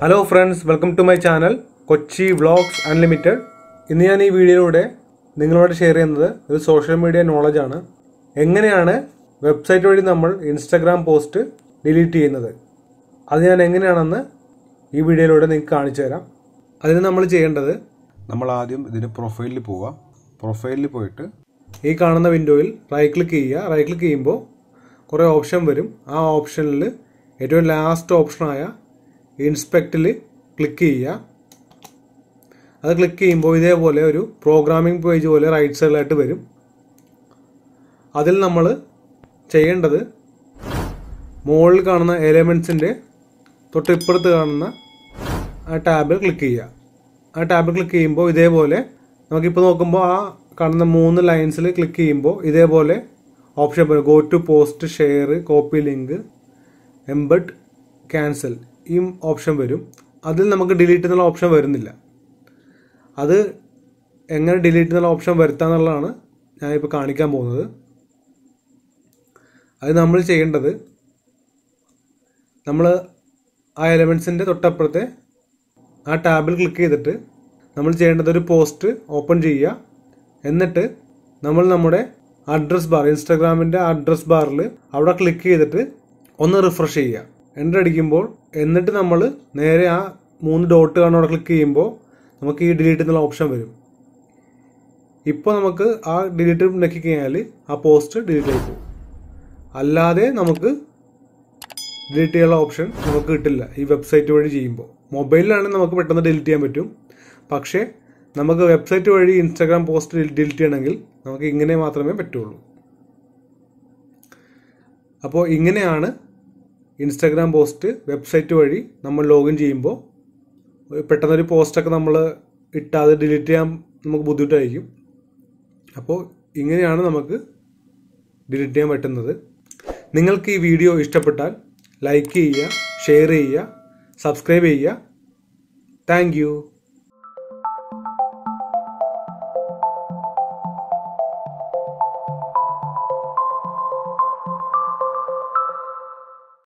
hello friends welcome to my channel Kochi vlogs unlimited ഇന്ന് ഞാൻ ഈ വീഡിയോയിലൂടെ നിങ്ങളോട് ഷെയർ ചെയ്യുന്നത് ഒരു സോഷ്യൽ മീഡിയ നോളജാണ് എങ്ങനെയാണ് വെബ്സൈറ്റ് വഴി നമ്മൾ ഇൻസ്റ്റഗ്രാം പോസ്റ്റ് ഡിലീറ്റ് ചെയ്യുന്നത് അത് ഞാൻ എങ്ങനെയാണെന്ന് ഈ വീഡിയോയിലൂടെ നിങ്ങൾക്ക് കാണിച്ചു തരാം അതിന് നമ്മൾ ചെയ്യേണ്ടത് നമ്മൾ ആദ്യം ഇതിൻ്റെ പ്രൊഫൈലിൽ പോവുക പ്രൊഫൈലിൽ പോയിട്ട് ഈ കാണുന്ന വിൻഡോയിൽ റൈറ്റ് ക്ലിക്ക് ചെയ്യുക റൈറ്റ് ക്ലിക്ക് ചെയ്യുമ്പോൾ കുറേ ഓപ്ഷൻ വരും ആ ഓപ്ഷനിൽ ഏറ്റവും ലാസ്റ്റ് ഓപ്ഷനായ ഇൻസ്പെക്റ്റിൽ ക്ലിക്ക് ചെയ്യുക അത് ക്ലിക്ക് ചെയ്യുമ്പോൾ ഇതേപോലെ ഒരു പ്രോഗ്രാമിംഗ് പേജ് പോലെ റൈറ്റ് സൈഡിലായിട്ട് വരും അതിൽ നമ്മൾ ചെയ്യേണ്ടത് മുകളിൽ കാണുന്ന എലമെൻസിൻ്റെ തൊട്ട് ഇപ്പുറത്ത് കാണുന്ന ആ ടാബിൽ ക്ലിക്ക് ചെയ്യുക ആ ടാബിൽ ക്ലിക്ക് ചെയ്യുമ്പോൾ ഇതേപോലെ നമുക്കിപ്പോൾ നോക്കുമ്പോൾ ആ കാണുന്ന മൂന്ന് ലൈൻസിൽ ക്ലിക്ക് ചെയ്യുമ്പോൾ ഇതേപോലെ ഓപ്ഷൻ വരും go to post share copy link embed cancel ഈ ഓപ്ഷൻ വരും അതിൽ നമുക്ക് ഡിലീറ്റ് എന്നുള്ള ഓപ്ഷൻ വരുന്നില്ല അത് എങ്ങനെ ഡിലീറ്റ് എന്നുള്ള ഓപ്ഷൻ വരുത്താന്നുള്ളതാണ് ഞാനിപ്പോൾ കാണിക്കാൻ പോകുന്നത് അത് നമ്മൾ ചെയ്യേണ്ടത് നമ്മൾ ആ എലമെൻസിൻ്റെ തൊട്ടപ്പുറത്തെ ആ ടാബിൽ ക്ലിക്ക് ചെയ്തിട്ട് നമ്മൾ ചെയ്യേണ്ടത് ഒരു പോസ്റ്റ് ഓപ്പൺ ചെയ്യുക എന്നിട്ട് നമ്മൾ നമ്മുടെ അഡ്രസ് ബാർ ഇൻസ്റ്റാഗ്രാമിൻ്റെ അഡ്രസ് ബാറിൽ അവിടെ ക്ലിക്ക് ചെയ്തിട്ട് ഒന്ന് റിഫ്രഷ് ചെയ്യുക എൻ്റർ അടിക്കുമ്പോൾ എന്നിട്ട് നമ്മൾ നേരെ ആ മൂന്ന് ഡോട്ട് കാണുന്ന അവിടെ ക്ലിക്ക് ചെയ്യുമ്പോൾ നമുക്ക് ഈ ഡിലീറ്റ് എന്നുള്ള ഓപ്ഷൻ വരും ഇപ്പോൾ നമുക്ക് ആ ഡിലീറ്റ് ഞെക്കി കഴിഞ്ഞാൽ ആ പോസ്റ്റ് ഡിലീറ്റ് ആയി പോകും അല്ലാതെ നമുക്ക് ഡിലീറ്റ് ചെയ്യാനുള്ള ഓപ്ഷൻ നമുക്ക് കിട്ടില്ല ഈ വെബ്സൈറ്റ് വഴി ചെയ്യുമ്പോൾ മൊബൈലിലാണെങ്കിൽ നമുക്ക് പെട്ടെന്ന് ഡിലീറ്റ് ചെയ്യാൻ പറ്റും പക്ഷേ നമുക്ക് വെബ്സൈറ്റ് വഴി ഇൻസ്റ്റാഗ്രാം പോസ്റ്റ് ഡിലീറ്റ് ചെയ്യണമെങ്കിൽ നമുക്ക് ഇങ്ങനെ മാത്രമേ പറ്റുള്ളൂ അപ്പോൾ ഇങ്ങനെയാണ് ഇൻസ്റ്റാഗ്രാം പോസ്റ്റ് വെബ്സൈറ്റ് വഴി നമ്മൾ ലോഗിൻ ചെയ്യുമ്പോൾ പെട്ടെന്നൊരു പോസ്റ്റൊക്കെ നമ്മൾ ഇട്ടാതെ ഡിലീറ്റ് ചെയ്യാൻ നമുക്ക് ബുദ്ധിമുട്ടായിരിക്കും അപ്പോൾ ഇങ്ങനെയാണ് നമുക്ക് ഡിലീറ്റ് ചെയ്യാൻ പറ്റുന്നത് നിങ്ങൾക്ക് ഈ വീഡിയോ ഇഷ്ടപ്പെട്ടാൽ ലൈക്ക് ചെയ്യുക ഷെയർ ചെയ്യുക സബ്സ്ക്രൈബ് ചെയ്യുക താങ്ക്